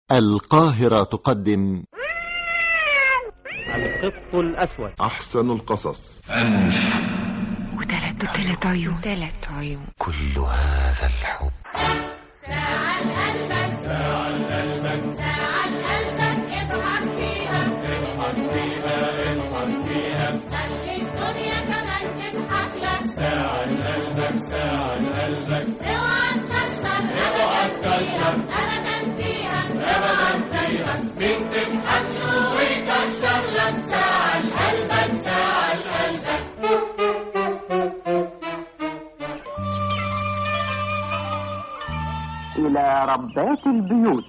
القاهرة تقدم القط الأسود أحسن القصص وتلات وتلات عيون تلات عيون كل هذا الحب خلي الدنيا كمان تضحك لك ساعة لقلبك ساعة لقلبك اوعى تكشر اوعى تكشر ابدا فيها اوعى تكشر مين تضحك له ويكشر لك ساعة لقلبك ساعة لقلبك إلى ربات البيوت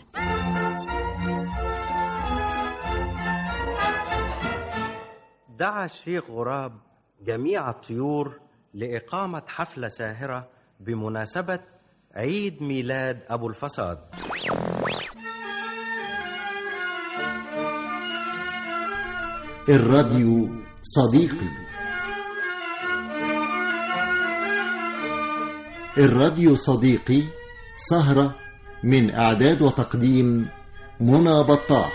دعا الشيخ غراب جميع الطيور لإقامة حفلة ساهرة بمناسبة عيد ميلاد أبو الفصاد الراديو صديقي الراديو صديقي سهرة من إعداد وتقديم منى بطاح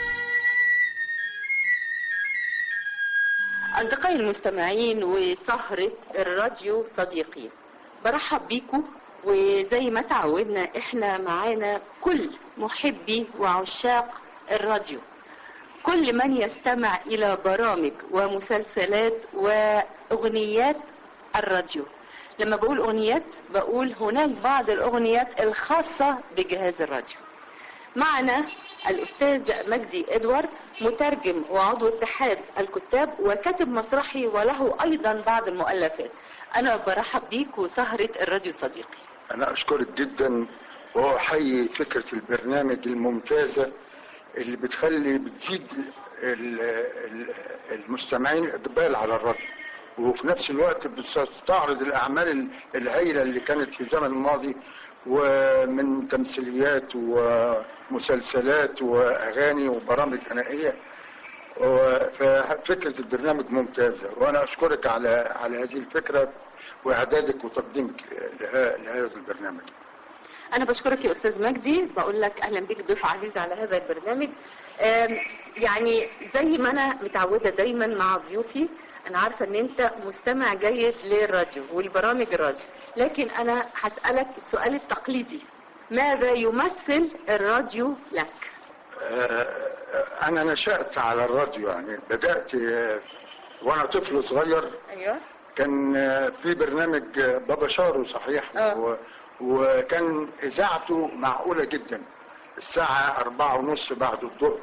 أصدقائي المستمعين وسهرة الراديو صديقي برحب بيكم وزي ما تعودنا احنا معانا كل محبي وعشاق الراديو كل من يستمع إلى برامج ومسلسلات وأغنيات الراديو لما بقول أغنيات بقول هناك بعض الأغنيات الخاصة بجهاز الراديو معنا الأستاذ مجدي إدوار مترجم وعضو اتحاد الكتاب وكاتب مسرحي وله أيضا بعض المؤلفات أنا برحب بيك وسهرة الراديو صديقي أنا أشكرك جدا وأحيي فكرة البرنامج الممتازة اللي بتخلي بتزيد ال- ال- المستمعين الإقبال على الراديو وفي نفس الوقت بتستعرض الأعمال ال- الهائلة اللي كانت في الزمن الماضي ومن تمثيليات ومسلسلات وأغاني وبرامج غنائية و- ففكرة البرنامج ممتازة وأنا أشكرك على على هذه الفكرة وإعدادك وتقديمك لها- لهذا البرنامج أنا بشكرك يا أستاذ مجدي بقول لك أهلا بك ضيف عزيز على هذا البرنامج آم، يعني زي ما أنا متعودة دايما مع ضيوفي أنا عارفة إن أنت مستمع جيد للراديو والبرامج الراديو لكن أنا هسألك السؤال التقليدي ماذا يمثل الراديو لك؟ آه، أنا نشأت على الراديو يعني بدأت آه، وأنا طفل صغير أيوه كان آه، في برنامج آه، بابا شارو صحيح آه. و- وكان إذاعته معقولة جدا الساعة أربعة ونص بعد الظهر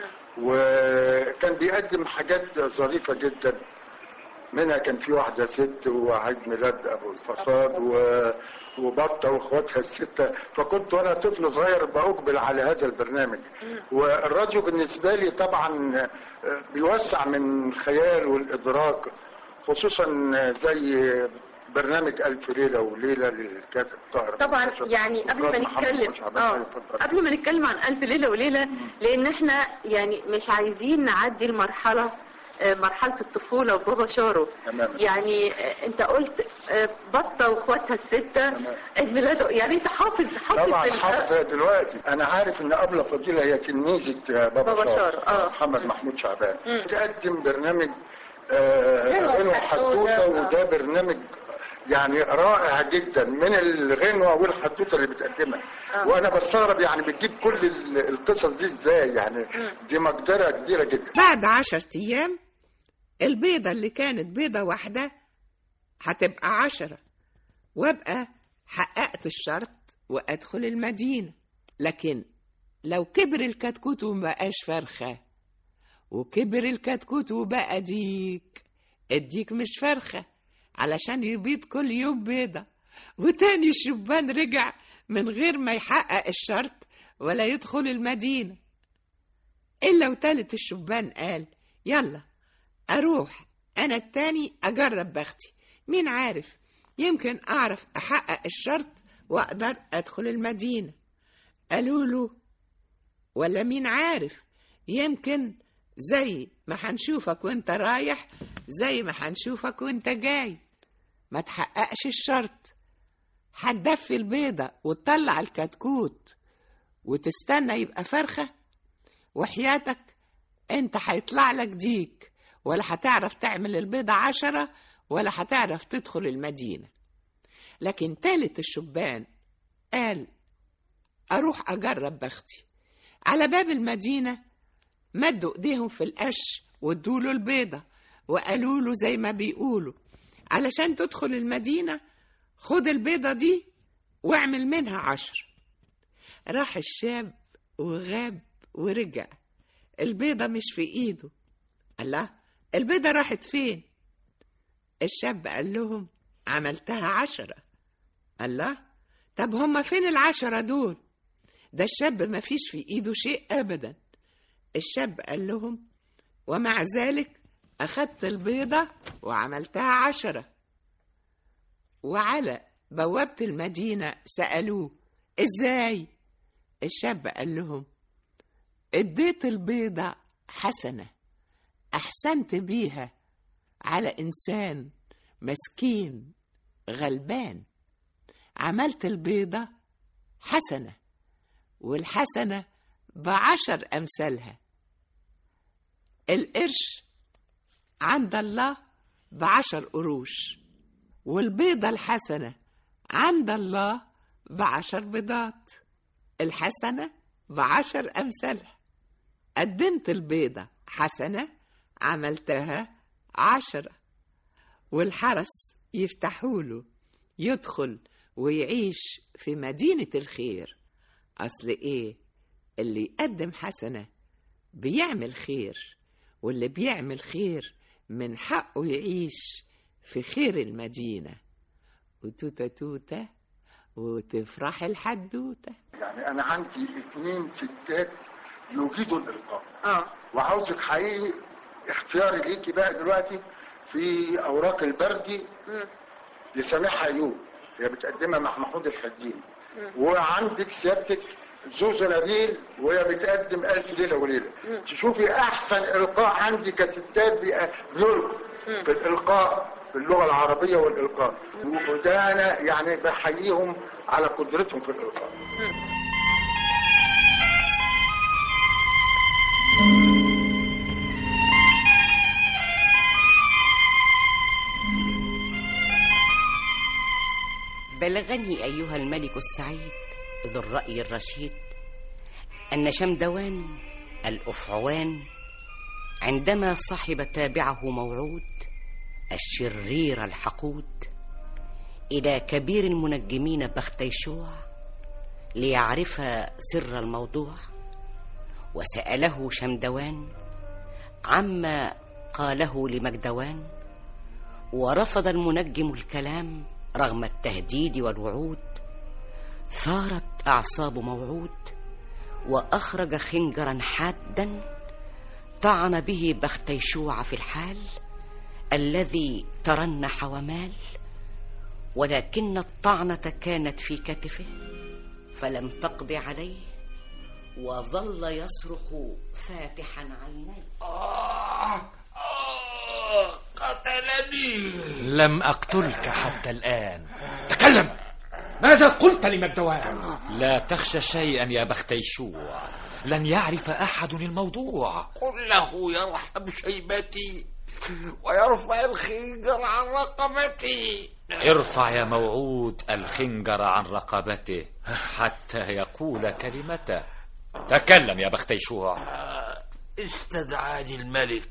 وكان بيقدم حاجات ظريفة جدا منها كان في واحدة ست وعيد ميلاد أبو الفصاد و... وبطة وإخواتها الستة فكنت وأنا طفل صغير بأقبل على هذا البرنامج والراديو بالنسبة لي طبعا آه، بيوسع من الخيال والإدراك خصوصا زي برنامج ألف ليلة وليلة للكاتب طاهر طبعا المنتشر. يعني قبل ما أستاذ محمد نتكلم شعبان اه اتفضل. قبل ما نتكلم عن ألف ليلة وليلة لأن احنا يعني مش عايزين نعدي المرحلة آه، مرحلة الطفولة وبابا شارو تمام. يعني آه، انت قلت آه، بطة واخواتها الستة تمام. عيد ميلاده يعني انت حافظ حافظ طبعا ال- حافظة دلوقتي انا عارف ان ابله فضيله هي تلميذه بابا, بابا شار شار، آه. محمد محمود شعبان مم. تقدم برنامج آه، غنوة غنوة حدوتة، حدوته آه. وده برنامج يعني رائع جدا من الغنوة والحدوتة اللي بتقدمها آه. وانا بستغرب يعني بتجيب كل ال- القصص دي ازاي يعني دي مقدرة كبيرة جدا بعد عشر أيام البيضة اللي كانت بيضة واحدة هتبقى عشرة وابقى حققت الشرط وأدخل المدينة لكن لو كبر الكتكوت ومبقاش فرخة وكبر الكتكوت وبقى ديك الديك مش فرخة علشان يبيض كل يوم بيضة وتاني الشبان رجع من غير ما يحقق الشرط ولا يدخل المدينة إلا وتالت الشبان قال يلا أروح أنا التاني أجرب بختي مين عارف يمكن أعرف أحقق الشرط وأقدر أدخل المدينة قالوا له ولا مين عارف يمكن زي ما هنشوفك وانت رايح زي ما هنشوفك وانت جاي ما تحققش الشرط هتدفي البيضة وتطلع الكتكوت وتستنى يبقى فرخة وحياتك انت هيطلع لك ديك ولا هتعرف تعمل البيضة عشرة ولا هتعرف تدخل المدينة لكن تالت الشبان قال أروح أجرب بختي على باب المدينة مدوا إيديهم في القش وادوله البيضة وقالوا له زي ما بيقولوا علشان تدخل المدينة خد البيضة دي واعمل منها عشر راح الشاب وغاب ورجع البيضة مش في إيده الله البيضة راحت فين الشاب قال لهم عملتها عشرة الله طب هما فين العشرة دول ده الشاب ما فيش في إيده شيء أبدا الشاب قال لهم ومع ذلك أخدت البيضة وعملتها عشرة وعلى بوابة المدينة سألوه إزاي الشاب قال لهم اديت البيضة حسنة أحسنت بيها على إنسان مسكين غلبان عملت البيضة حسنة والحسنة بعشر أمثالها القرش عند الله بعشر قروش والبيضة الحسنة عند الله بعشر بيضات الحسنة بعشر أمثالها قدمت البيضة حسنة عملتها عشرة والحرس يفتحوله يدخل ويعيش في مدينة الخير أصل إيه اللي يقدم حسنة بيعمل خير واللي بيعمل خير من حقه يعيش في خير المدينة وتوتة توتة وتفرح الحدوتة يعني انا عندي اثنين ستات يجيدوا الالقاء اه وعاوزك حقيقي اختياري ليكي بقى دلوقتي في اوراق البردي لسميح ايوب هي بتقدمها مع محمود الحديني وعندك سيادتك زوزو نبيل وهي بتقدم ألف ليلة وليلة تشوفي أحسن إلقاء عندي كستات بيلقوا في الإلقاء في اللغة العربية والإلقاء وده أنا يعني بحييهم على قدرتهم في الإلقاء بلغني أيها الملك السعيد ذو الرأي الرشيد أن شمدوان الأفعوان عندما صحب تابعه موعود الشرير الحقود إلى كبير المنجمين بختيشوع ليعرف سر الموضوع وسأله شمدوان عما قاله لمجدوان ورفض المنجم الكلام رغم التهديد والوعود ثارت أعصاب موعود وأخرج خنجرا حادا طعن به بختيشوع في الحال الذي ترنح ومال ولكن الطعنة كانت في كتفه فلم تقض عليه وظل يصرخ فاتحا عينيه آه آه قتلني لم أقتلك حتى الآن تكلم ماذا قلت لمجدوان لا تخشى شيئا يا بختيشوع لن يعرف أحد الموضوع قل له يرحم شيبتي ويرفع الخنجر عن رقبتي ارفع يا موعود الخنجر عن رقبته حتى يقول كلمته تكلم يا بختيشوع استدعاني الملك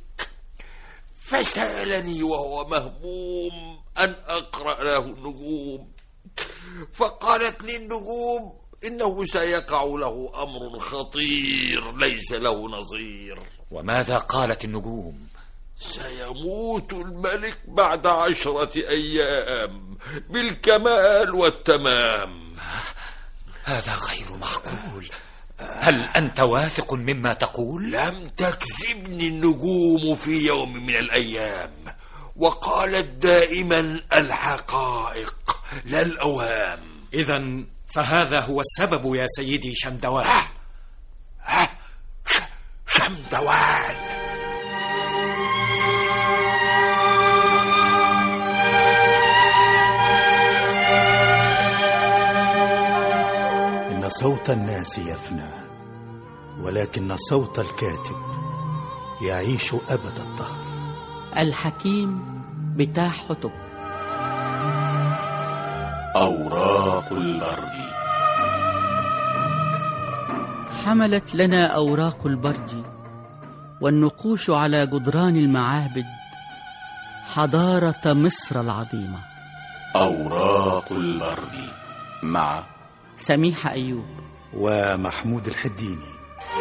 فسألني وهو مهموم أن أقرأ له النجوم فقالت لي النجوم إنه سيقع له أمر خطير ليس له نظير وماذا قالت النجوم سيموت الملك بعد عشرة أيام بالكمال والتمام هذا غير معقول هل أنت واثق مما تقول؟ لم تكذبني النجوم في يوم من الأيام وقالت دائما الحقائق لا الأوهام إذا فهذا هو السبب يا سيدي شمدوان ها ها ش- شمدوان إن صوت الناس يفنى ولكن صوت الكاتب يعيش أبد الدهر الحكيم بتاع حطب أوراق البرد حملت لنا أوراق البرد والنقوش على جدران المعابد حضارة مصر العظيمة أوراق البرد مع سميحة أيوب ومحمود الحديني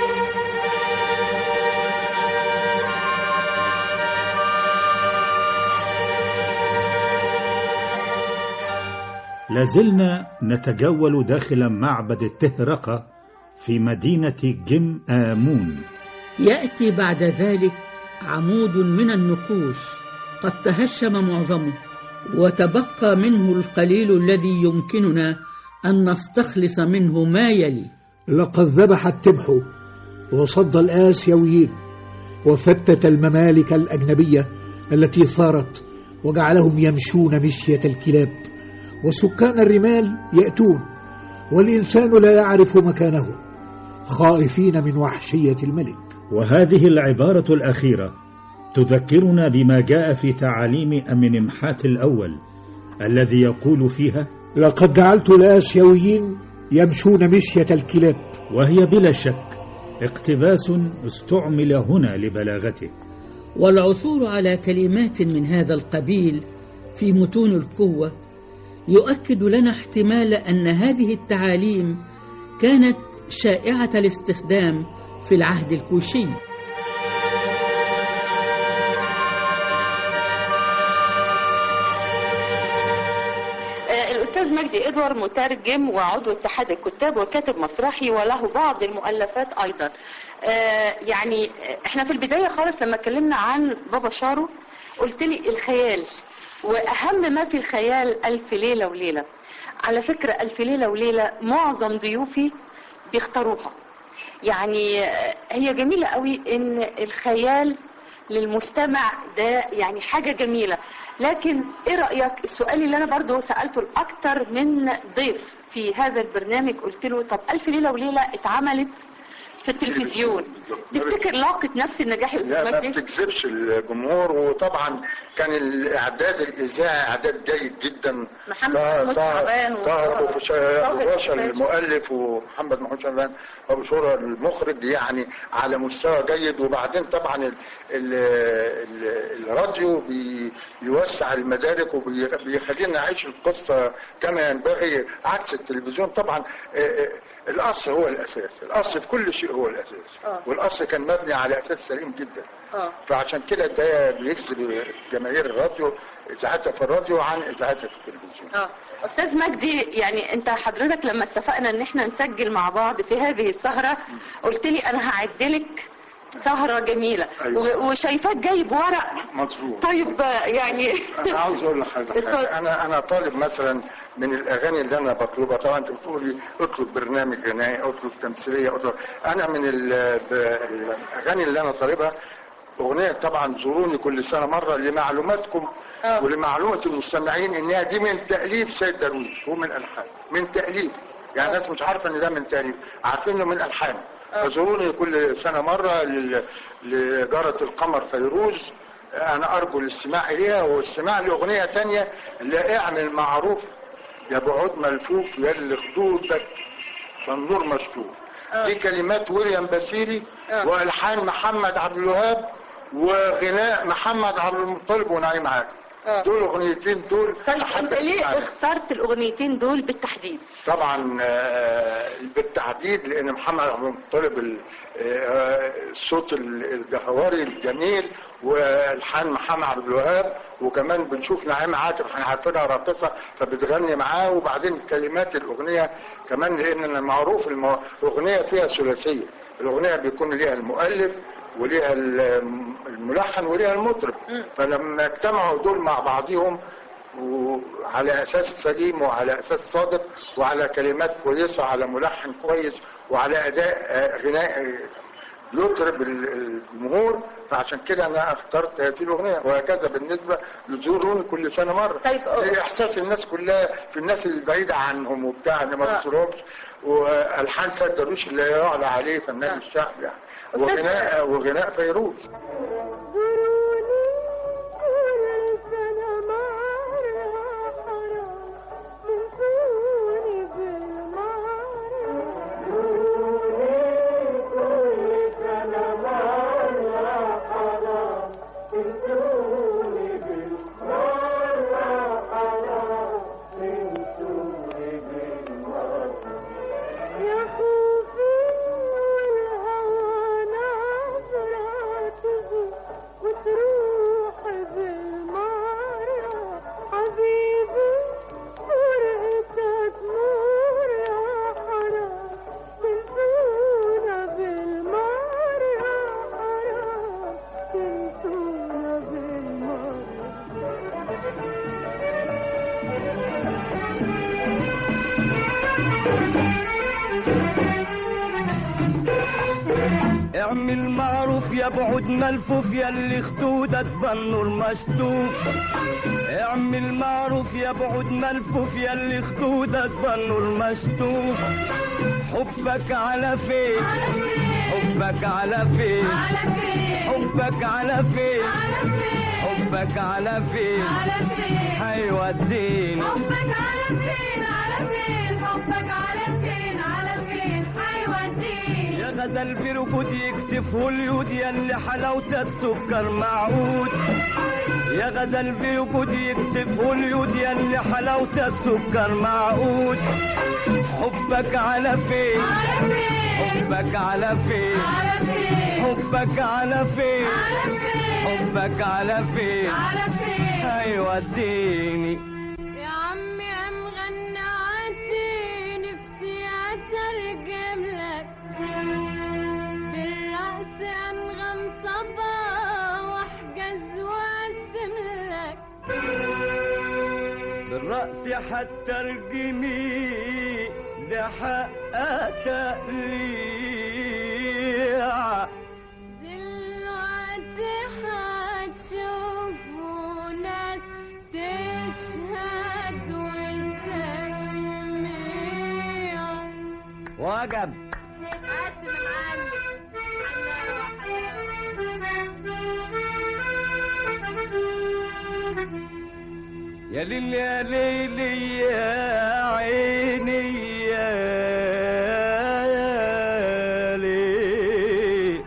لازلنا نتجول داخل معبد التهرقة في مدينة جم آمون يأتي بعد ذلك عمود من النقوش قد تهشم معظمه وتبقى منه القليل الذي يمكننا أن نستخلص منه ما يلي لقد ذبح التبح وصد الآسيويين وفتت الممالك الأجنبية التي ثارت وجعلهم يمشون مشية الكلاب وسكان الرمال يأتون والإنسان لا يعرف مكانه خائفين من وحشية الملك وهذه العبارة الأخيرة تذكرنا بما جاء في تعاليم أمنمحات الأول الذي يقول فيها لقد جعلت الآسيويين يمشون مشية الكلاب وهي بلا شك اقتباس استعمل هنا لبلاغته والعثور على كلمات من هذا القبيل في متون القوة يؤكد لنا احتمال أن هذه التعاليم كانت شائعة الاستخدام في العهد الكوشي الأستاذ مجدي إدوار مترجم وعضو اتحاد الكتاب وكاتب مسرحي وله بعض المؤلفات أيضا يعني احنا في البداية خالص لما اتكلمنا عن بابا شارو قلت لي الخيال وأهم ما في الخيال ألف ليلة وليلة على فكرة ألف ليلة وليلة معظم ضيوفي بيختاروها يعني هي جميلة قوي إن الخيال للمستمع ده يعني حاجة جميلة لكن ايه رأيك السؤال اللي انا برضو سألته لأكتر من ضيف في هذا البرنامج قلت له طب ألف ليلة وليلة اتعملت في التلفزيون تفتكر لاقت نفس النجاح يا لا استاذ ما مجدي بتكذبش الجمهور وطبعا كان الاعداد الاذاعي اعداد جيد جدا محمد طه- محمود طه- شعبان طه وطه- ابو فشا- طه أبو باشا الفاشا. المؤلف ومحمد محمود شعبان ابو شورى المخرج يعني على مستوى جيد وبعدين طبعا ال ال ال الراديو بي- بيوسع المدارك وبيخلينا نعيش القصه كما ينبغي عكس التلفزيون طبعا آه، آه، الاصل هو الاساس الاصل في كل شيء هو الاساس آه. والاصل كان مبني على اساس سليم جدا اه فعشان كده ده بيجذب جماهير الراديو اذاعتها في الراديو عن اذاعتها في التلفزيون اه استاذ مجدي يعني انت حضرتك لما اتفقنا ان احنا نسجل مع بعض في هذه السهرة قلت لي انا هعدلك سهرة جميلة أيوة. و- وشايفاك جايب ورق مظبوط طيب آه، يعني انا عاوز اقول لحضرتك اتفضل. حاجة. انا انا طالب مثلا من الاغاني اللي انا بطلبها طبعا انت بتقولي اطلب برنامج غنائي اطلب تمثيليه اطلب انا من ال- ب- الاغاني اللي انا طالبها اغنيه طبعا زوروني كل سنه مره لمعلوماتكم آه. ولمعلومه المستمعين انها دي من تاليف سيد درويش هو من الحان من تاليف يعني الناس مش عارفه ان ده من تاليف عارفين انه من الحان فزوروني كل سنه مره لل- لجاره القمر فيروز انا ارجو الاستماع اليها والاستماع لاغنيه تانية اللي اعمل معروف يا بعود ملفوف يا اللي خدودك فالنور مشطوف آه. دي كلمات ويليام باسيلي آه. والحان محمد عبد الوهاب وغناء بالمحمد عبد المطلب ونعيم عادل آه. دول اغنيتين دول طيب أحب انت ليه أسمعهم. اخترت الاغنيتين دول بالتحديد طبعا آه، بالتحديد لان محمد عبد المطلب ال- آه، الصوت ال- الجهوري الجميل والحان محمد عبد الوهاب وكمان بنشوف نعيم عاطف احنا عارفينها راقصه فبتغني معاه وبعدين كلمات الاغنيه كمان لان معروف المو- الاغنيه فيها ثلاثيه الاغنيه بيكون ليها المؤلف وليها الم- الملحن وليها المطرب فلما اجتمعوا دول مع بعضهم وعلى اساس سليم وعلى اساس صادق وعلى كلمات كويسه وعلى ملحن كويس وعلى اداء آه، غناء يطرب ال- الجمهور فعشان كده انا اخترت هذه الاغنيه وهكذا بالنسبه لزوروني كل سنه مره طيب زي احساس الناس كلها في الناس اللي بعيده عنهم وبتاع ان ما آه. بتزورهمش والحان سيد درويش اللي يعلى عليه فنان الشعب يعني أستاذ- وغناء وغناء فيروز اعمل معروف يا بعد ملفوف يا اللي خدودك بالنور مشطوف اعمل معروف يا بعد ملفوف يا اللي خدودك بالنور مشطوف حبك على فين حبك على فين حبك على فين حبك على فين هيوديني حبك على فين على فين حبك على فين على فين هيوديني يا غزل بركود يكسفه اليود يا اللي حلاوتك سكر معود يا غزل بركود يكسفه اليود يا اللي حلاوتك سكر معود حبك على فين حبك على فين حبك على فين حبك على فين هيوديني يا عمي ام غنعتي نفسي اترجم لك بالرأس انغم صبا واحجز واقسم لك بالرأس حتى ارجمي ده حق تقليع دلوقتي هتشوفوا ناس تشهد وتسمع وجب يا ليل يا ليل يا عيني يا ليل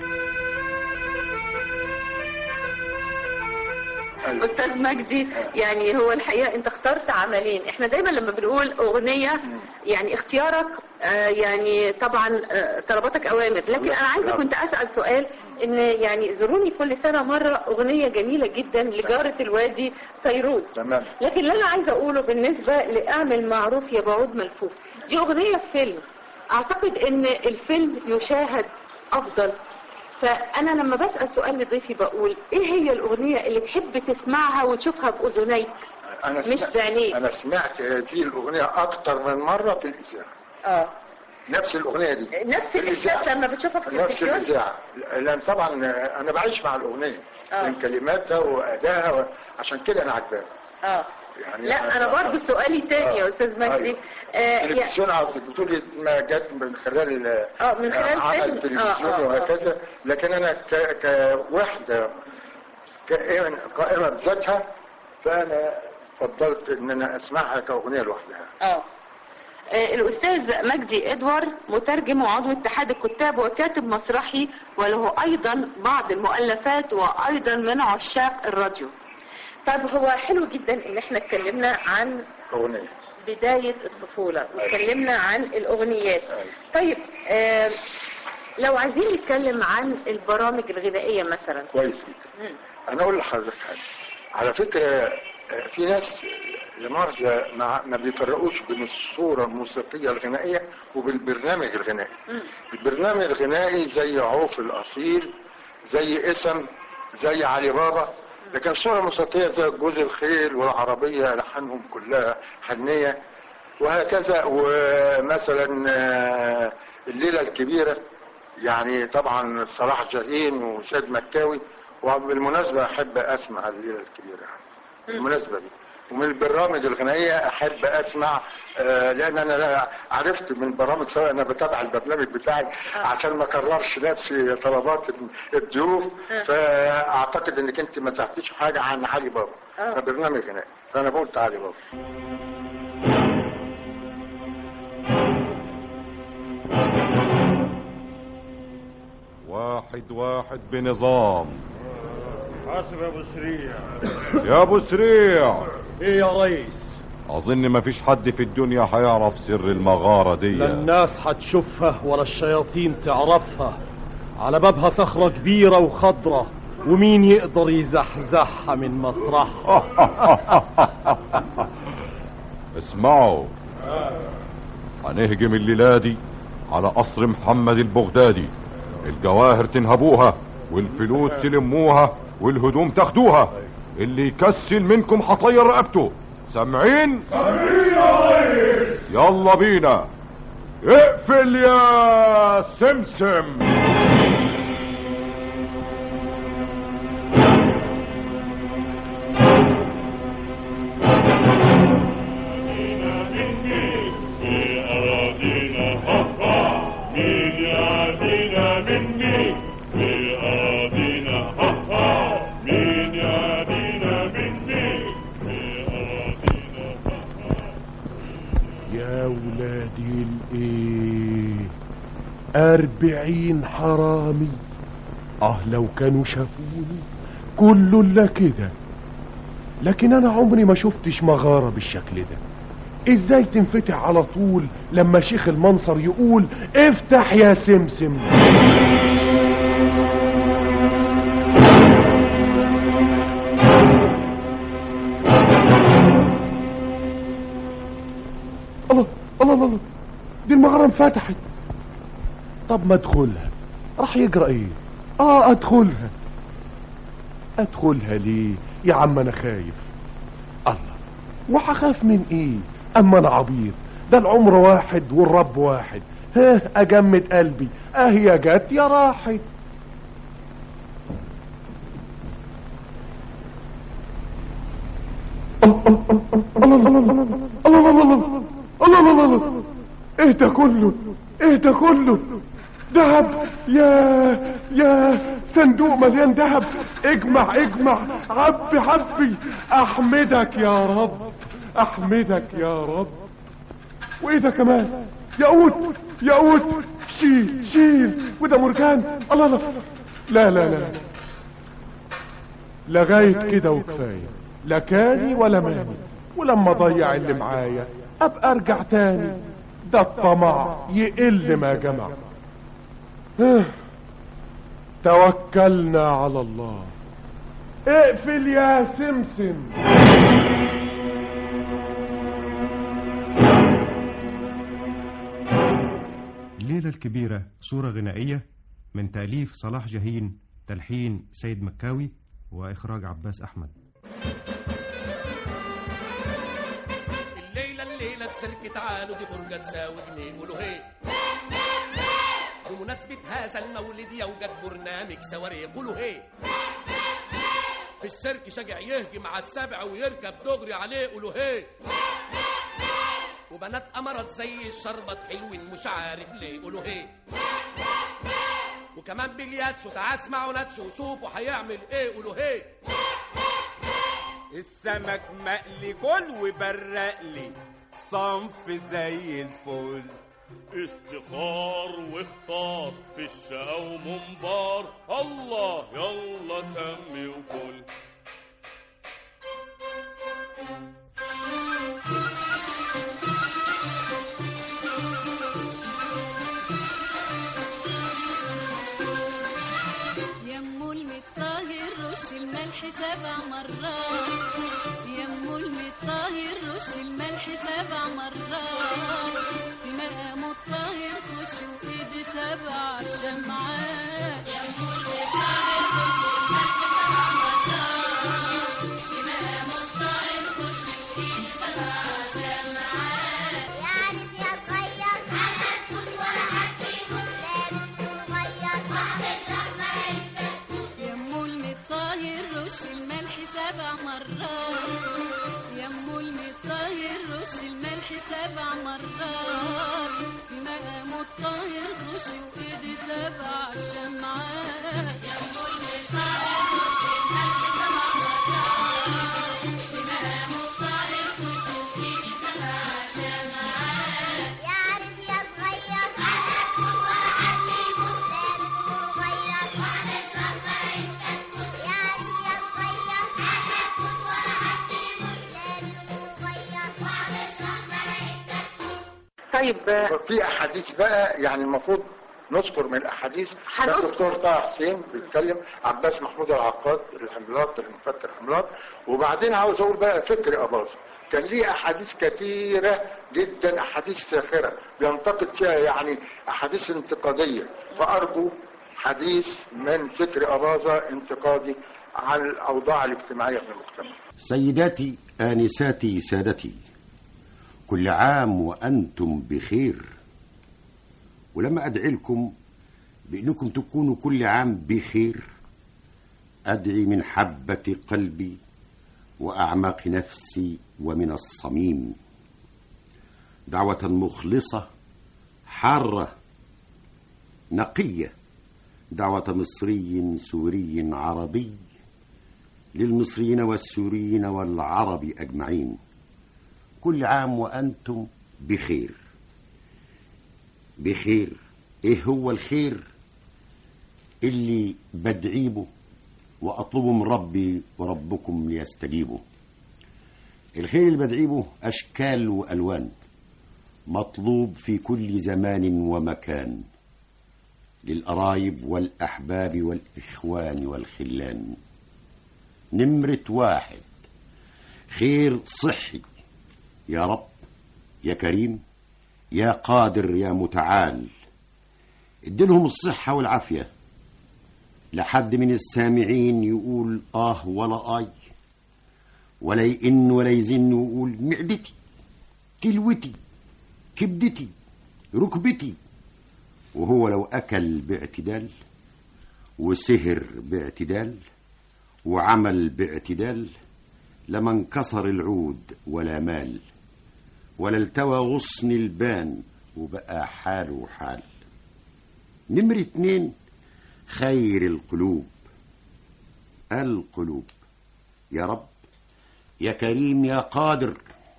استاذ مجدي يعني هو الحقيقه انت اخترت عملين احنا دايما لما بنقول اغنيه يعني اختيارك آه، يعني طبعا آه، طلباتك اوامر لكن انا عايزه كنت اسال سؤال ان يعني زوروني كل سنه مره اغنيه جميله جدا لجاره الوادي فيروز تمام لكن اللي انا عايزه اقوله بالنسبه لاعمل معروف يا بعود ملفوف دي اغنيه في فيلم اعتقد ان الفيلم يشاهد افضل فانا لما بسال سؤال لضيفي بقول ايه هي الاغنيه اللي تحب تسمعها وتشوفها باذنيك انا مش سمعت- بعينيك. انا سمعت هذه الاغنيه اكتر من مره في الاذاعه اه نفس الاغنيه دي نفس في الإذاعة. الاحساس لما بتشوفها في نفس التلفزيون الاذاعه لان طبعا انا بعيش مع الاغنيه آه. من كلماتها وادائها و... عشان كده انا عجباني اه يعني لا انا برضو سؤالي تاني يا استاذ مجدي أيوة. آه يعني التلفزيون قصدك بتقولي ما جت من خلال اه من خلال عمل فيلم. تلفزيون آه، آه، آه. وهكذا لكن انا ك... كوحده قائمه قائمه بذاتها فانا فضلت ان انا اسمعها كاغنيه لوحدها اه آه، الأستاذ مجدي إدوار مترجم وعضو اتحاد الكتاب وكاتب مسرحي وله أيضا بعض المؤلفات وأيضا من عشاق الراديو طيب هو حلو جدا إن احنا اتكلمنا عن اغنيه بداية الطفولة واتكلمنا عن الأغنيات طيب آه لو عايزين نتكلم عن البرامج الغذائية مثلا كويس جدا انا اقول لحضرتك حاجه على فكره آه، في ناس لمؤاخذه ما ما بيفرقوش بين الصوره الموسيقيه الغنائيه وبالبرنامج الغنائي البرنامج الغنائي زي عوف الاصيل زي اسم زي علي بابا لكن الصوره الموسيقيه زي جوز الخيل والعربيه الحانهم كلها حنيه وهكذا ومثلا آه، الليله الكبيره يعني طبعا صلاح جاهين وسيد مكاوي وبالمناسبة أحب أسمع الليلة الكبيرة بالمناسبة دي ومن البرامج الغنائية أحب أسمع آه، لأن أنا لا- عرفت من برامج سواء أنا بتابع البرنامج بتاعي عشان ما أكررش نفسي طلبات الضيوف فأعتقد إنك أنت ما سمعتيش حاجة عن علي بابا آه. ده برنامج غنائي فأنا بقول علي بابا واحد واحد بنظام حاسب يا ابو سريع يا ابو سريع ايه يا ريس اظن مفيش حد في الدنيا هيعرف سر المغارة دي لا الناس هتشوفها ولا الشياطين تعرفها على بابها صخرة كبيرة وخضرة ومين يقدر يزحزحها من مطرحها اسمعوا هنهجم الليلة دي على قصر محمد البغدادي الجواهر تنهبوها والفلوس تلموها والهدوم تاخدوها اللي يكسل منكم هطير رقبته سامعين يلا بينا اقفل يا سمسم يا ولادي الايه أربعين حرامي اه لو كانوا شافوني كله الا كده لكن انا عمري ما شفتش مغارة بالشكل ده ازاي تنفتح على طول لما شيخ المنصر يقول افتح يا سمسم الله الله الله الله. دي المغارة انفتحت طب ما ادخلها راح يجرى ايه اه ادخلها ادخلها ليه يا عم انا خايف الله وهخاف من ايه اما انا عبيط ده العمر واحد والرب واحد ها اجمد قلبي اه يا جت يا راحت الله الله الله الله الله الله ايه ده كله ايه ده كله ذهب يا يا صندوق مليان ذهب اجمع اجمع عبي عبي احمدك يا رب احمدك يا رب وايه ده كمان ياقوت ياقوت شيل شيل وده مرجان الله الله لا لا لا لغايه كده وكفايه لا كاني ولا ماني ولما اضيع اللي معايا ابقى ارجع تاني ده الطمع يقل ما جمع آه. توكلنا على الله اقفل يا سمسم الليلة الكبيرة صورة غنائية من تأليف صلاح جاهين تلحين سيد مكاوي وإخراج عباس أحمد الليلة الليلة السيرك تعالوا دي فرجة تساوي جنيه قولوا هي بمناسبة هذا المولد يوجد برنامج صواريخ قولوا هي في السيرك شجع يهجم على السبع ويركب دغري عليه قولوا هي وبنات أمرت زي الشربط حلوين مش عارف ليه قولوا هي وكمان بلياتشو تعال اسمعوا ناتشو وشوفوا هيعمل ايه قولوا هي السمك مقلي كل وبرق لي صنف زي الفل استخار واختار في الشقا ومنبار الله يلا سمي وكل يمو المطاهر رش الملح سبع مرات يمو المطاهر رش الملح سبع مرات في مقام الطاهر خش وايد سبع شمعات يمو المطاهر رش الملح سبع مرات في مقام الطاهر خش وايد سبع شمعات يا عريس يا صغير حاجة تفوت ولا حد يموت لابس رشي وايدي سبع شمعات يا ام طيب في احاديث بقى يعني المفروض نذكر من الاحاديث هنذكر. الدكتور طه حسين بيتكلم عباس محمود العقاد العملاق المفكر العملاق وبعدين عاوز اقول بقى فكري اباظه كان ليه احاديث كثيره جدا احاديث ساخره بينتقد فيها يعني احاديث انتقاديه فارجو حديث من فكري اباظه انتقادي عن الاوضاع الاجتماعيه في المجتمع سيداتي آنساتي سادتي كل عام وأنتم بخير ولما أدعي لكم بأنكم تكونوا كل عام بخير أدعي من حبة قلبي وأعماق نفسي ومن الصميم دعوة مخلصة حارة نقية دعوة مصري سوري عربي للمصريين والسوريين والعرب أجمعين كل عام وأنتم بخير بخير إيه هو الخير اللي بدعيبه وأطلبه من ربي وربكم ليستجيبوا الخير اللي بدعيبه أشكال وألوان مطلوب في كل زمان ومكان للقرايب والأحباب والإخوان والخلان نمرة واحد خير صحي يا رب يا كريم يا قادر يا متعال اديلهم الصحة والعافية لحد من السامعين يقول آه ولا آي ولا يئن ولا يزن ويقول معدتي كلوتي كبدتي ركبتي وهو لو أكل باعتدال وسهر باعتدال وعمل باعتدال لما انكسر العود ولا مال ولا التوى غصن البان وبقى حاله حال نمرة اتنين خير القلوب القلوب يا رب يا كريم يا قادر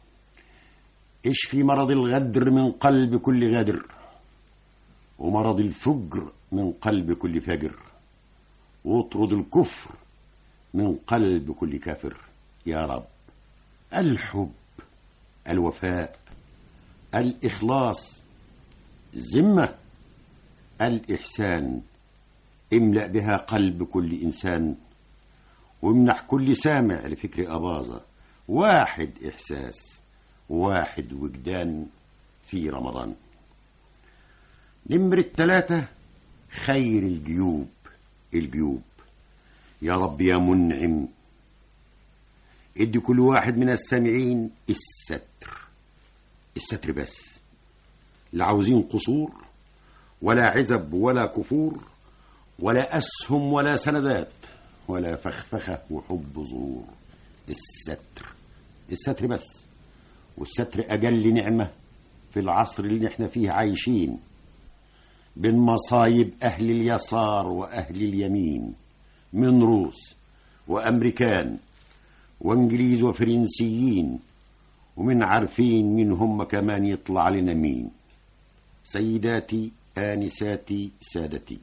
اشفي مرض الغدر من قلب كل غادر ومرض الفجر من قلب كل فاجر واطرد الكفر من قلب كل كافر يا رب الحب الوفاء الإخلاص الذمة الإحسان املأ بها قلب كل إنسان وامنح كل سامع لفكر أباظة واحد إحساس واحد وجدان في رمضان نمرة ثلاثة خير الجيوب الجيوب يا رب يا منعم ادي كل واحد من السامعين الستر الستر بس لا عاوزين قصور ولا عزب ولا كفور ولا أسهم ولا سندات ولا فخفخة وحب ظهور الستر الستر بس والستر أجل نعمة في العصر اللي احنا فيه عايشين بين مصايب أهل اليسار وأهل اليمين من روس وأمريكان وانجليز وفرنسيين ومن عارفين مين هم كمان يطلع لنا مين سيداتي آنساتي سادتي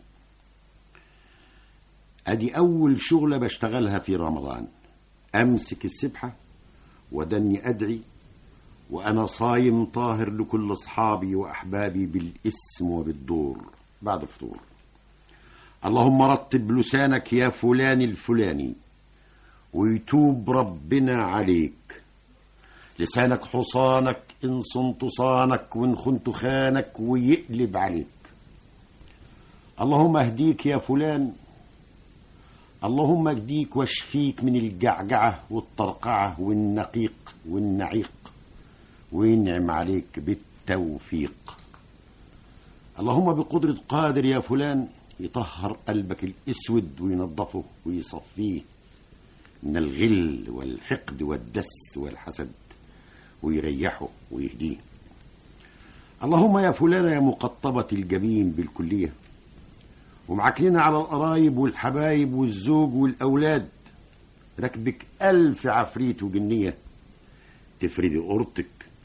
أدي أول شغلة بشتغلها في رمضان أمسك السبحة ودني أدعي وأنا صايم طاهر لكل أصحابي وأحبابي بالاسم وبالدور بعد الفطور اللهم رتب لسانك يا فلان الفلاني ويتوب ربنا عليك لسانك حصانك إن صنت صانك وإن خنت خانك ويقلب عليك اللهم اهديك يا فلان اللهم اهديك واشفيك من الجعجعة والطرقعة والنقيق والنعيق وينعم عليك بالتوفيق اللهم بقدرة قادر يا فلان يطهر قلبك الاسود وينظفه ويصفيه من الغل والحقد والدس والحسد ويريحه ويهديه اللهم يا فلانة يا مقطبة الجبين بالكلية ومعكلين على القرايب والحبايب والزوج والأولاد ركبك ألف عفريت وجنية تفردي قرطك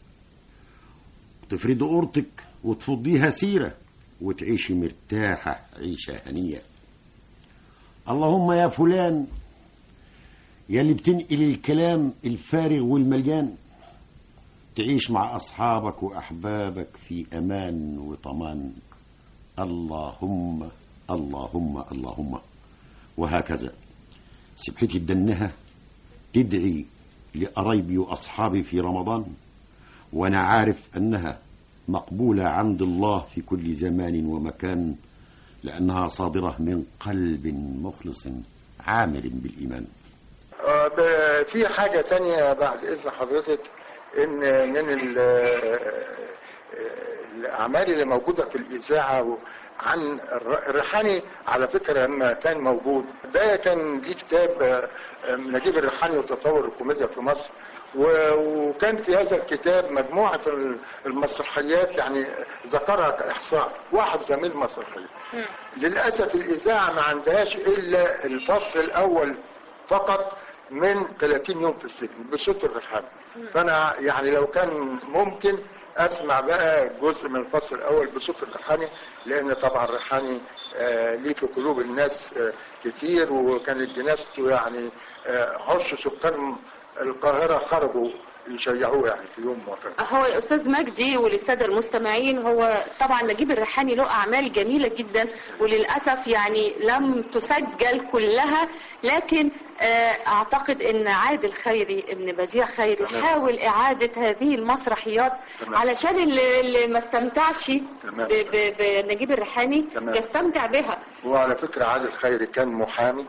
تفردي قرطك وتفضيها سيرة وتعيشي مرتاحة عيشة هنية اللهم يا فلان يا اللي بتنقل الكلام الفارغ والمليان تعيش مع أصحابك وأحبابك في أمان وطمان اللهم اللهم اللهم وهكذا سبحتي تدنها تدعي لقرايبي وأصحابي في رمضان وأنا عارف أنها مقبولة عند الله في كل زمان ومكان لأنها صادرة من قلب مخلص عامر بالإيمان آه، ب- في حاجة تانية بعد إذن حضرتك إن من ال- الأعمال اللي موجودة في الإذاعة و- عن الر- الريحاني على فكرة لما كان موجود ده كان ليه كتاب آه، آه، نجيب الريحاني وتطور الكوميديا في مصر و- وكان في هذا الكتاب مجموعة ال- المسرحيات يعني ذكرها كإحصاء واحد زميل مسرحية للأسف الإذاعة ما عندهاش إلا الفصل الأول فقط من 30 يوم في السجن بصوت الريحاني فأنا يعني لو كان ممكن أسمع بقى جزء من الفصل الأول بصوت الريحاني لأن طبعا الريحاني آه، ليه في قلوب الناس آه، كتير وكانت جنازته يعني آه، عش سكان القاهرة خرجوا يشيعوه يعني في يوم وفاته هو يا استاذ مجدي وللساده المستمعين هو طبعا نجيب الريحاني له اعمال جميله جدا وللاسف يعني لم تسجل كلها لكن آه، اعتقد ان عادل خيري ابن بديع خيري تمام. حاول اعاده هذه المسرحيات تمام. علشان اللي, اللي ما استمتعش تمام. ب- ب- بنجيب الريحاني تمام. يستمتع بها وعلى فكرة عادل خيري كان محامي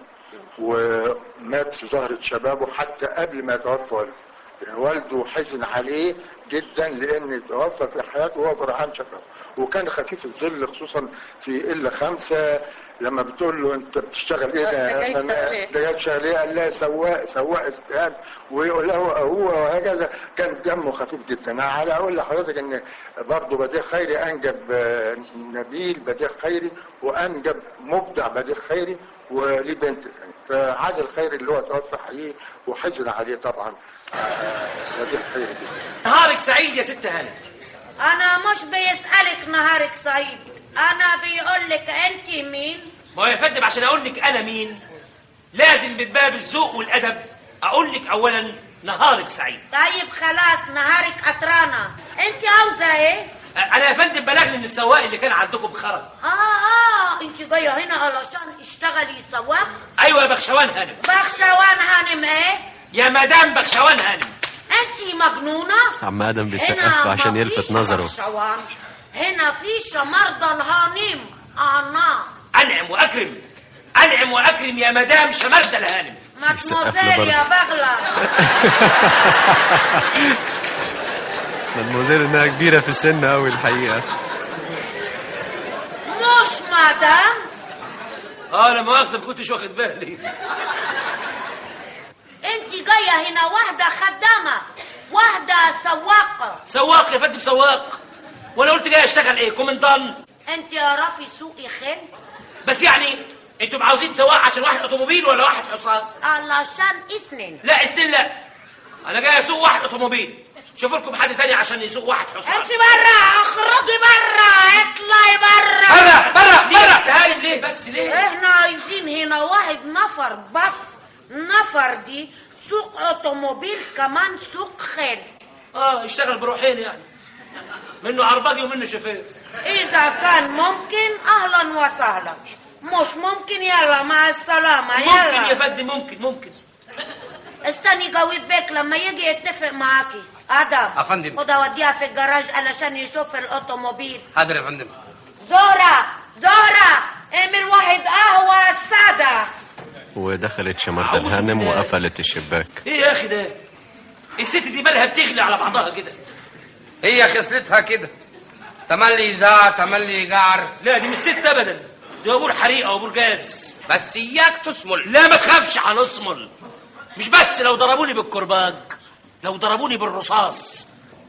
ومات في زهرة شبابه حتى قبل ما يتوفى والده يعني والده حزن عليه جدا لان توفى في حياته وهو فرحان شبابه وكان خفيف الظل خصوصا في الا خمسة لما بتقول له انت بتشتغل ايه ده جاي فما- تشتغل إيه؟ ده جاي تشتغل ايه قال لها سواق سواق استهان ويقول له هو وهكذا كان دمه خفيف جدا انا على اقول لحضرتك ان برضه بديع خيري انجب آه، نبيل بديع خيري وانجب مبدع بديع خيري وليه بنت يعني فعادل خيري اللي هو توفى حقيقي وحزن عليه طبعا آه، بديع خيري جدا نهارك سعيد يا ست هاني انا مش بيسألك نهارك سعيد انا بيقول لك انت مين ما هو يا فندم عشان اقول لك انا مين لازم بباب الذوق والادب اقول لك اولا نهارك سعيد طيب خلاص نهارك قطرانة انت عاوزة ايه انا يا فندم بلغني ان السواق اللي كان عندكم خرج اه اه انت جاية هنا علشان اشتغلي سواق ايوه يا بخشوان هانم بخشوان هانم ايه يا مدام بخشوان هانم انت مجنونة عم ادم بيسقف هنا له عشان ما يلفت فيش نظره بخشوان هنا في مرضى الهانم انا انعم واكرم انعم واكرم يا مدام شمردة الهانم يسقف له مدموزيل يا برضه. بغلة مدموزيل انها كبيره في السن قوي الحقيقه مش مدام اه لا مؤاخذه ما كنتش واخد بالي انت جاية هنا واحدة خدامة واحدة سواقة سواق يا فندم سواق وانا قلت جاي اشتغل ايه كومندان انت اعرفي سوقي خيل بس يعني انتوا عاوزين سواق عشان واحد اوتوموبيل ولا واحد حصان علشان اسنن لا اسنين لا انا جاي اسوق واحد اوتوموبيل شوفوا لكم حد تاني عشان يسوق واحد حصان انت برا اخرجي برا اطلعي برا برا برا برا تعالي ليه بس ليه احنا عايزين هنا واحد نفر بس نفر دي سوق اوتوموبيل كمان سوق خيل اه يشتغل بروحين يعني منه عرباجي ومنه شوفير اذا كان ممكن اهلا وسهلا مش ممكن يلا مع السلامة ممكن يا يلا فندم ممكن ممكن استني جويد بيك لما يجي يتفق معاكي ادم أفندم. خد اوديها في الجراج علشان يشوف الاوتوموبيل حاضر يا فندم زورا زورا اعمل واحد قهوة سادة ودخلت شمردة الهانم وقفلت الشباك ايه يا اخي ده الست دي مالها بتغلي على بعضها كده هي خصلتها كده تملي زع تملي جعر لا دي مش ست ابدا دي ابور حريقه وابور جاز بس اياك تسمل لا ما تخافش هنصمل مش بس لو ضربوني بالكرباج لو ضربوني بالرصاص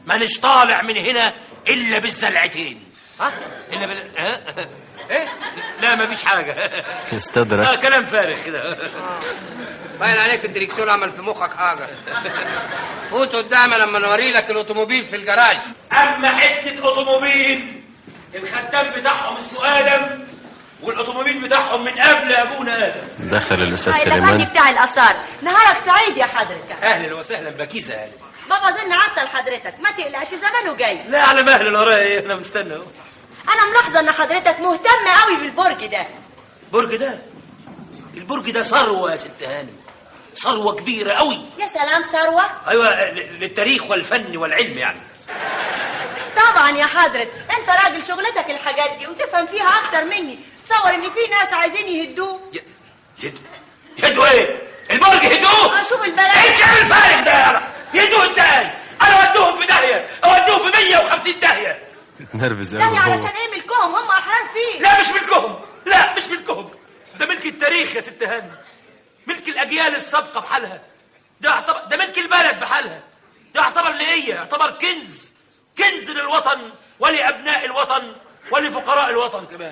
مانيش طالع من هنا الا بالزلعتين ها الا بال ها ايه لا مفيش حاجه اه استدرك كلام فارغ كده باين عليك الدريكسيون عمل في مخك حاجه فوت قدامي لما نوري لك الاوتوموبيل في الجراج اما حته اوتوموبيل الخدام بتاعهم اسمه ادم والاوتوموبيل بتاعهم من قبل ابونا ادم دخل الاستاذ هاي الأغاني سليمان بتاع الآثار نهارك سعيد يا حضرتك اهلا وسهلا بكيسه اهلا بابا زن عطل حضرتك ما تقلقش زمانه جاي لا على مهل الوراء ايه انا مستنى اهو أنا ملاحظة إن حضرتك مهتم قوي بالبرج ده البرج ده البرج ده ثروه يا ست هاني ثروه كبيره قوي يا سلام ثروة ايوه ل- للتاريخ والفن والعلم يعني طبعا يا حضرت انت راجل شغلتك الحاجات دي وتفهم فيها اكتر مني تصور ان في ناس عايزين يهدوه يدوا ايه البرج يدوه اشوف البلد ايه الكلام الفارغ ده يا يدوه ازاي انا اودوهم في داهيه اودوهم في 150 داهيه نرفز يعني قوي هو علشان ايه ملكهم هم احرار فيه لا مش ملكهم لا مش ملكهم ده ملك التاريخ يا ست هاني ملك الاجيال السابقه بحالها ده يعتبر ده ملك البلد بحالها ده يعتبر لإيه يعتبر كنز كنز للوطن ولابناء الوطن ولفقراء الوطن كمان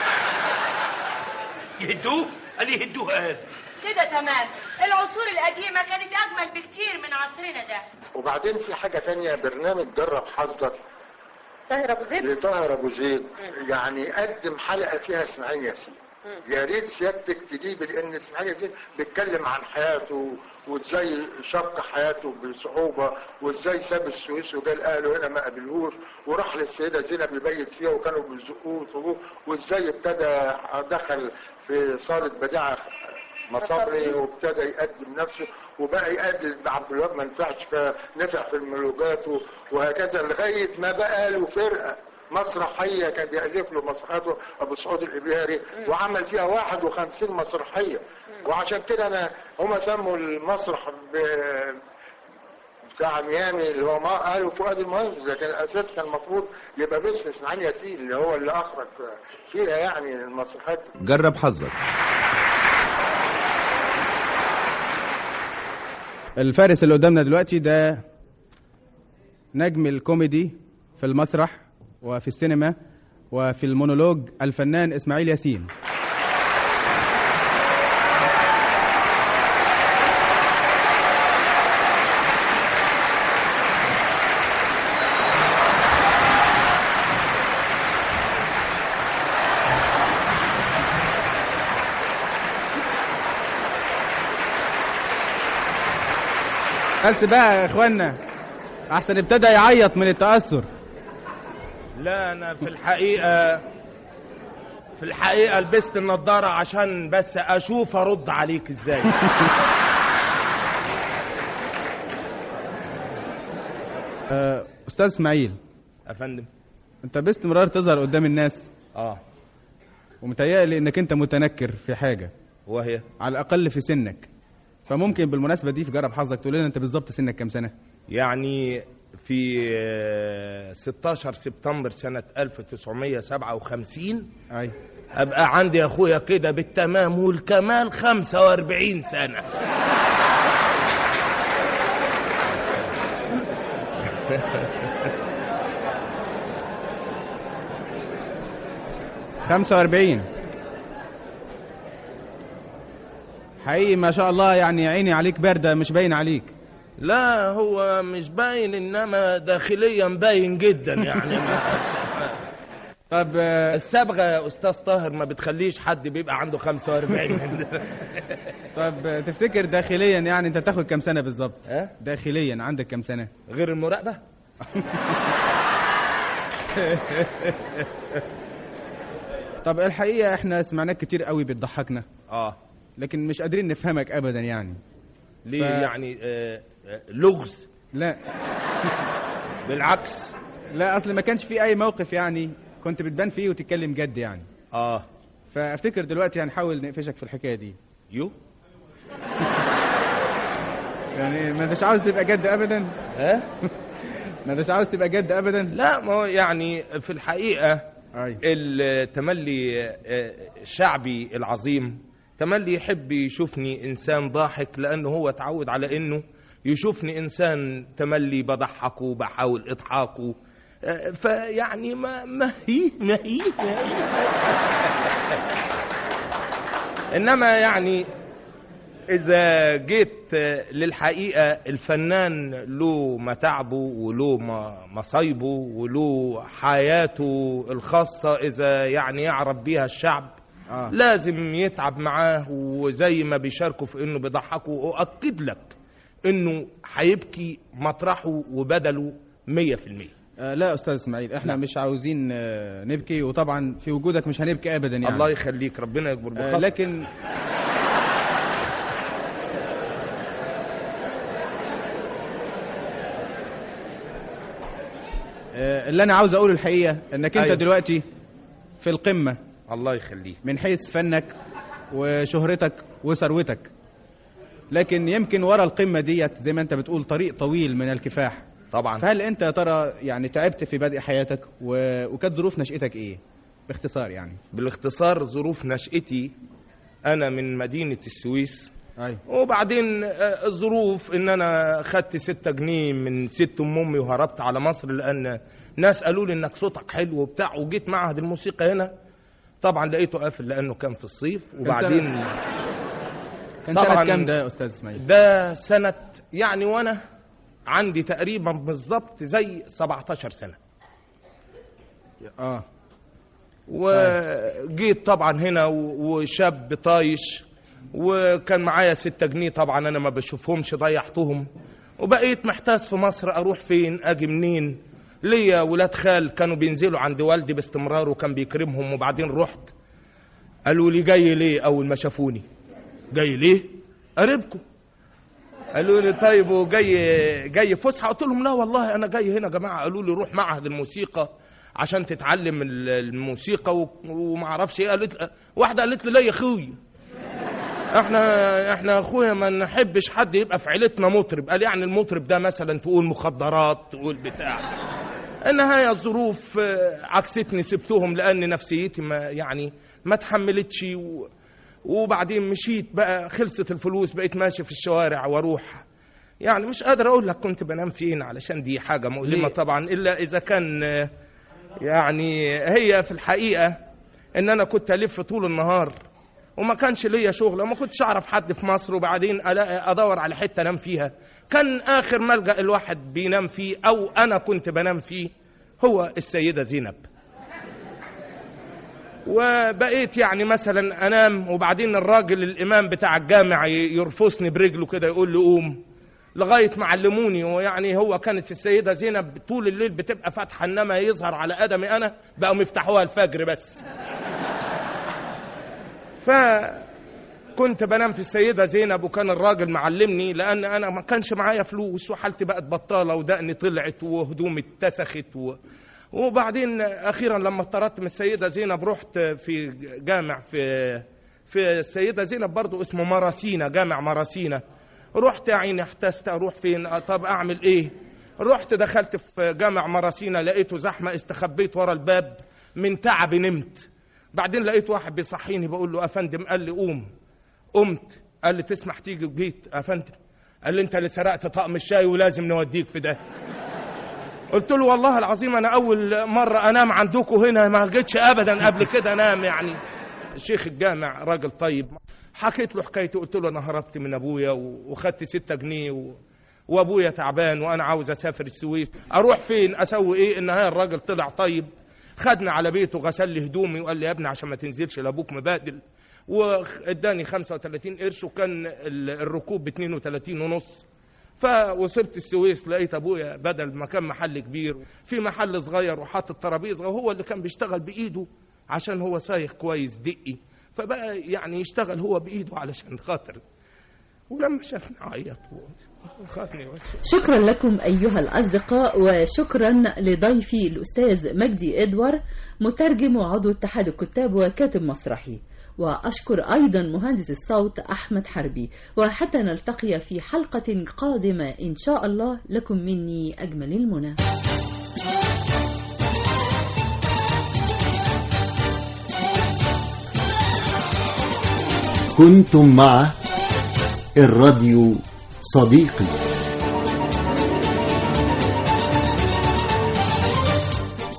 يهدوه قال يهدوه قال كده تمام العصور القديمة كانت أجمل بكتير من عصرنا ده وبعدين في حاجة تانية برنامج جرب حظك طاهر ابو زيد لطاهر ابو زيد يعني قدم حلقة فيها اسماعيل ياسين يا ريت سيادتك تجيب لان اسماعيل ياسين بيتكلم عن حياته وازاي شق حياته بصعوبه وازاي ساب السويس وجا لاهله هنا ما قابلهوش وراح للسيده زينب يبيت فيها وكانوا بيزقوه ويطلبوه وازاي ابتدى دخل في صاله بديعه مصابري وابتدى يقدم نفسه وبقى يقابل عبد الوهاب ما نفعش فنفع في الملوجات و- وهكذا لغايه ما بقى له فرقه مسرحيه كان بيألف له مسرحياته ابو سعود الابياري وعمل فيها 51 مسرحيه وعشان كده انا هم سموا المسرح ب- بتاع ميامي اللي هو ما قالوا فؤاد المهندس لكن الاساس كان المفروض يبقى باسم اسماعيل ياسين اللي هو اللي اخرج فيها يعني المسرحيات جرب حظك الفارس اللي قدامنا دلوقتي ده نجم الكوميدي في المسرح وفي السينما وفي المونولوج الفنان اسماعيل ياسين بس بقى يا اخوانا احسن ابتدى يعيط من التاثر لا انا في الحقيقه في الحقيقه لبست النضاره عشان بس اشوف ارد عليك ازاي آه، استاذ اسماعيل يا فندم انت باستمرار تظهر قدام الناس اه ومتهيألي انك انت متنكر في حاجه وهي على الاقل في سنك فممكن بالمناسبه دي في جرب حظك تقول لنا انت بالظبط سنك كام سنه يعني في آه، 16 سبتمبر سنة 1957 أي هبقى عندي يا أخويا كده بالتمام والكمال 45 سنة 45 حقيقي ما شاء الله يعني عيني عليك باردة مش باين عليك لا هو مش باين إنما داخليا باين جدا يعني ما طب الصبغة يا أستاذ طاهر ما بتخليش حد بيبقى عنده 45 طب تفتكر داخليا يعني انت تاخد كام سنة بالظبط ها؟ داخليا عندك كام سنة غير المراقبة طب الحقيقة احنا سمعناك كتير قوي بتضحكنا اه لكن مش قادرين نفهمك ابدا يعني ليه يعني آه آه لغز لا بالعكس لا اصل ما كانش في اي موقف يعني كنت بتبان فيه وتتكلم جد يعني اه فافتكر دلوقتي هنحاول نقفشك في الحكايه دي يو يعني ما انتش عاوز تبقى جد ابدا ها ما انتش عاوز تبقى جد ابدا لا ما هو يعني في الحقيقه أي. التملي آه، الشعبي العظيم تملي يحب يشوفني انسان ضاحك لانه هو اتعود على انه يشوفني انسان تملي بضحكه بحاول اضحاكه آه، فيعني ما ما هي ما هي ما هي انما يعني اذا جيت آه، للحقيقه الفنان له متاعبه وله م- مصايبه وله حياته الخاصه اذا يعني يعرف بيها الشعب آه. لازم يتعب معاه وزي ما بيشاركوا في انه بيضحكوا واكد لك انه هيبكي مطرحه وبدله 100% آه لا استاذ اسماعيل احنا لا. مش عاوزين آه، نبكي وطبعا في وجودك مش هنبكي ابدا يعني الله يخليك ربنا يكبر آه بخاطرك لكن آه، اللي انا عاوز اقوله الحقيقه انك انت أيوة. دلوقتي في القمه الله يخليك من حيث فنك وشهرتك وثروتك لكن يمكن ورا القمه ديت زي ما انت بتقول طريق طويل من الكفاح طبعا فهل انت يا ترى يعني تعبت في بدء حياتك و... وكانت ظروف نشأتك ايه باختصار يعني بالاختصار ظروف نشأتي انا من مدينه السويس ايوه وبعدين آه، الظروف ان انا خدت ستة جنيه من ست ام امي وهربت على مصر لان ناس قالوا لي انك صوتك حلو وبتاع وجيت معهد الموسيقى هنا طبعا لقيته قافل لانه كان في الصيف وبعدين كان طبعاً- سنة كام ده يا استاذ اسماعيل ده سنة يعني وانا عندي تقريبا بالظبط زي 17 سنة اه وجيت طبعا هنا و- وشاب طايش وكان معايا ستة جنيه طبعا انا ما بشوفهمش ضيعتهم وبقيت محتاس في مصر اروح فين اجي منين ليا ولاد خال كانوا بينزلوا عند والدي باستمرار وكان بيكرمهم وبعدين رحت قالوا لي جاي ليه اول ما شافوني جاي ليه قريبكم قالوا لي طيب وجاي جاي فسحه قلت لهم لا والله انا جاي هنا يا جماعه قالوا لي روح معهد الموسيقى عشان تتعلم ال- الموسيقى و- وما اعرفش ايه قالت واحده قالت لي لا يا اخوي احنا احنا يا اخويا ما نحبش حد يبقى في عيلتنا مطرب قال يعني المطرب ده مثلا تقول مخدرات تقول بتاع النهايه الظروف آه، عكستني سبتهم لان نفسيتي ما يعني ما تحملتش و... وبعدين مشيت بقى خلصت الفلوس بقيت ماشي في الشوارع واروح يعني مش قادر اقول لك كنت بنام فين علشان دي حاجه مؤلمه ليه؟ طبعا الا اذا كان آه، يعني هي في الحقيقه ان انا كنت الف طول النهار وما كانش ليا شغل وما كنتش اعرف حد في مصر وبعدين ألاقي ادور على حته انام فيها كان اخر ملجا الواحد بينام فيه او انا كنت بنام فيه هو السيده زينب وبقيت يعني مثلا انام وبعدين الراجل الامام بتاع الجامع ي- يرفسني برجله كده يقول لي قوم لغايه ما علموني ويعني هو كانت السيده زينب طول الليل بتبقى فاتحه انما يظهر على قدمي انا بقوا يفتحوها الفجر بس فكنت بنام في السيدة زينب وكان الراجل معلمني لأن أنا ما كانش معايا فلوس وحالتي بقت بطالة ودقني طلعت وهدومي اتسخت و... وبعدين أخيرا لما اضطرت من السيدة زينب رحت في جامع في في السيدة زينب برضو اسمه مراسينا جامع مراسينا رحت يا عيني احتست اروح فين طب اعمل ايه رحت دخلت في جامع مراسينا لقيته زحمه استخبيت ورا الباب من تعب نمت بعدين لقيت واحد بيصحيني بقول له افندم قال لي قوم قمت قال لي تسمح تيجي وجيت افندم قال لي انت اللي سرقت طقم الشاي ولازم نوديك في ده قلت له والله العظيم انا اول مره انام عندكم هنا ما جيتش ابدا قبل كده انام يعني شيخ الجامع راجل طيب حكيت له حكايتي قلت له انا هربت من ابويا و- وخدت ستة جنيه و... وابويا تعبان وانا عاوز اسافر السويس اروح فين اسوي ايه النهايه الراجل طلع طيب خدني على بيته غسل لي هدومي وقال لي يا ابني عشان ما تنزلش لابوك مبادل واداني 35 قرش وكان ال- الركوب ب 32 ونص فوصلت السويس لقيت ابويا بدل ما كان محل كبير في محل صغير وحاطط ترابيزه وهو اللي كان بيشتغل بايده عشان هو سايق كويس دقي فبقى يعني يشتغل هو بايده علشان خاطر ولما شافني عيط وخدني وش شكرا لكم أيها الأصدقاء وشكرا لضيفي الأستاذ مجدي إدوار مترجم وعضو اتحاد الكتاب وكاتب مسرحي وأشكر أيضا مهندس الصوت أحمد حربي وحتى نلتقي في حلقة قادمة إن شاء الله لكم مني أجمل المنى كنتم مع الراديو صديقي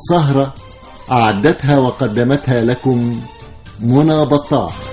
سهرة أعدتها وقدمتها لكم منى بطاح